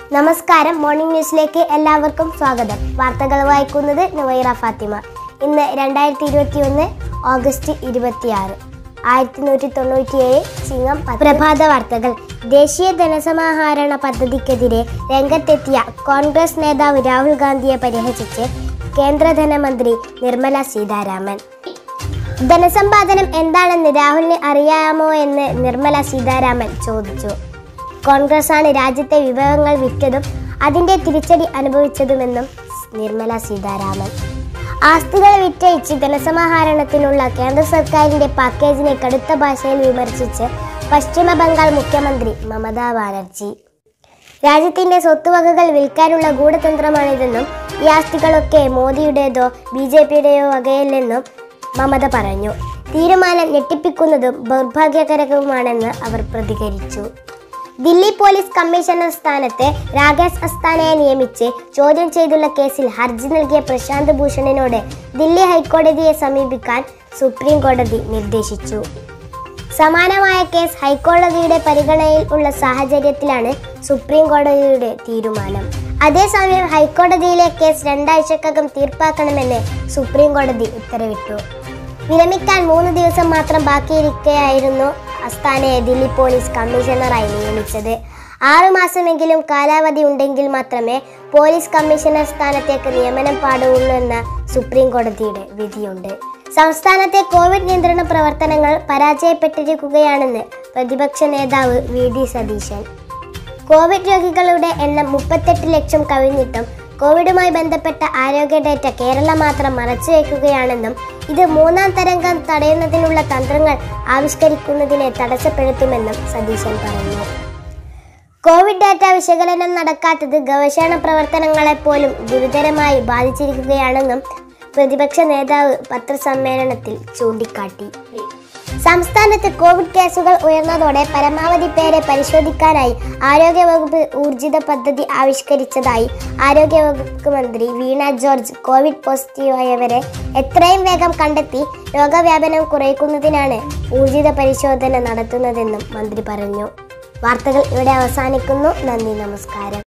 നമസ്കാരം മോർണിംഗ് ന്യൂസിലേക്ക് എല്ലാവർക്കും സ്വാഗതം വാർത്തകൾ വായിക്കുന്നത് നുവൈറ ഫാത്തിമ ഇന്ന് രണ്ടായിരത്തി ഇരുപത്തി ഒന്ന് ഓഗസ്റ്റ് ഇരുപത്തിയാറ് ആയിരത്തി നൂറ്റി തൊണ്ണൂറ്റിയേഴ് ചിങ്ങം പത്ത്. പ്രഭാത വാർത്തകൾ ദേശീയ ധനസമാഹരണ പദ്ധതിക്കെതിരെ രംഗത്തെത്തിയ കോൺഗ്രസ് നേതാവ് രാഹുൽ ഗാന്ധിയെ പരിഹസിച്ച് കേന്ദ്ര ധനമന്ത്രി നിർമ്മല സീതാരാമൻ ധനസമ്പാദനം എന്താണെന്ന് രാഹുലിന് അറിയാമോ എന്ന് നിർമ്മല സീതാരാമൻ ചോദിച്ചു കോൺഗ്രസ് ആണ് രാജ്യത്തെ വിഭവങ്ങൾ വിറ്റതും അതിന്റെ തിരിച്ചടി അനുഭവിച്ചതുമെന്നും നിർമ്മല സീതാരാമൻ ആസ്തികൾ വിറ്റഴിച്ച് ധനസമാഹരണത്തിനുള്ള കേന്ദ്ര സർക്കാരിന്റെ പാക്കേജിനെ കടുത്ത ഭാഷയിൽ വിമർശിച്ച് പശ്ചിമ ബംഗാൾ മുഖ്യമന്ത്രി മമതാ ബാനർജി രാജ്യത്തിന്റെ സ്വത്തുവകകൾ വിൽക്കാനുള്ള ഗൂഢതന്ത്രമാണിതെന്നും ഈ ആസ്തികളൊക്കെ മോദിയുടേതോ ബി ജെ പിയുടെയോ വകയല്ലെന്നും മമത പറഞ്ഞു തീരുമാനം ഞെട്ടിപ്പിക്കുന്നതും ദൗർഭാഗ്യകരവുമാണെന്ന് അവർ പ്രതികരിച്ചു ദില്ലി പോലീസ് കമ്മീഷണർ സ്ഥാനത്ത് രാകേഷ് അസ്താനയെ നിയമിച്ച് ചോദ്യം ചെയ്തുള്ള കേസിൽ ഹർജി നൽകിയ പ്രശാന്ത് ഭൂഷണിനോട് ദില്ലി ഹൈക്കോടതിയെ സമീപിക്കാൻ സുപ്രീം കോടതി നിർദ്ദേശിച്ചു സമാനമായ കേസ് ഹൈക്കോടതിയുടെ പരിഗണനയിൽ ഉള്ള സാഹചര്യത്തിലാണ് സുപ്രീം കോടതിയുടെ തീരുമാനം അതേസമയം ഹൈക്കോടതിയിലെ കേസ് രണ്ടാഴ്ചക്കകം തീർപ്പാക്കണമെന്ന് സുപ്രീം കോടതി ഉത്തരവിട്ടു വിരമിക്കാൻ മൂന്ന് ദിവസം മാത്രം ബാക്കിയിരിക്കെയായിരുന്നു അസ്താനയെ ദില്ലി പോലീസ് കമ്മീഷണറായി നിയമിച്ചത് ആറുമാസമെങ്കിലും കാലാവധി ഉണ്ടെങ്കിൽ മാത്രമേ പോലീസ് കമ്മീഷണർ സ്ഥാനത്തേക്ക് നിയമനം പാടുള്ളൂ എന്ന സുപ്രീം കോടതിയുടെ വിധിയുണ്ട് സംസ്ഥാനത്തെ കോവിഡ് നിയന്ത്രണ പ്രവർത്തനങ്ങൾ പരാജയപ്പെട്ടിരിക്കുകയാണെന്ന് പ്രതിപക്ഷ നേതാവ് വി ഡി സതീശൻ കോവിഡ് രോഗികളുടെ എണ്ണം മുപ്പത്തെട്ട് ലക്ഷം കവിഞ്ഞിട്ടും കോവിഡുമായി ബന്ധപ്പെട്ട ആരോഗ്യ ഡേറ്റ കേരളം മാത്രം മറച്ചുവെക്കുകയാണെന്നും ഇത് മൂന്നാം തരംഗം തടയുന്നതിനുള്ള തന്ത്രങ്ങൾ ആവിഷ്കരിക്കുന്നതിനെ തടസ്സപ്പെടുത്തുമെന്നും സതീശൻ പറഞ്ഞു കോവിഡ് ഡാറ്റ വിശകലനം നടക്കാത്തത് ഗവേഷണ പ്രവർത്തനങ്ങളെ പോലും ഗുരുതരമായി ബാധിച്ചിരിക്കുകയാണെന്നും പ്രതിപക്ഷ നേതാവ് പത്രസമ്മേളനത്തിൽ ചൂണ്ടിക്കാട്ടി സംസ്ഥാനത്ത് കോവിഡ് കേസുകൾ ഉയർന്നതോടെ പരമാവധി പേരെ പരിശോധിക്കാനായി ആരോഗ്യവകുപ്പ് ഊർജിത പദ്ധതി ആവിഷ്കരിച്ചതായി ആരോഗ്യവകുപ്പ് മന്ത്രി വീണ ജോർജ് കോവിഡ് പോസിറ്റീവായവരെ എത്രയും വേഗം കണ്ടെത്തി രോഗവ്യാപനം കുറയ്ക്കുന്നതിനാണ് ഊർജിത പരിശോധന നടത്തുന്നതെന്നും മന്ത്രി പറഞ്ഞു വാർത്തകൾ ഇവിടെ അവസാനിക്കുന്നു നന്ദി നമസ്കാരം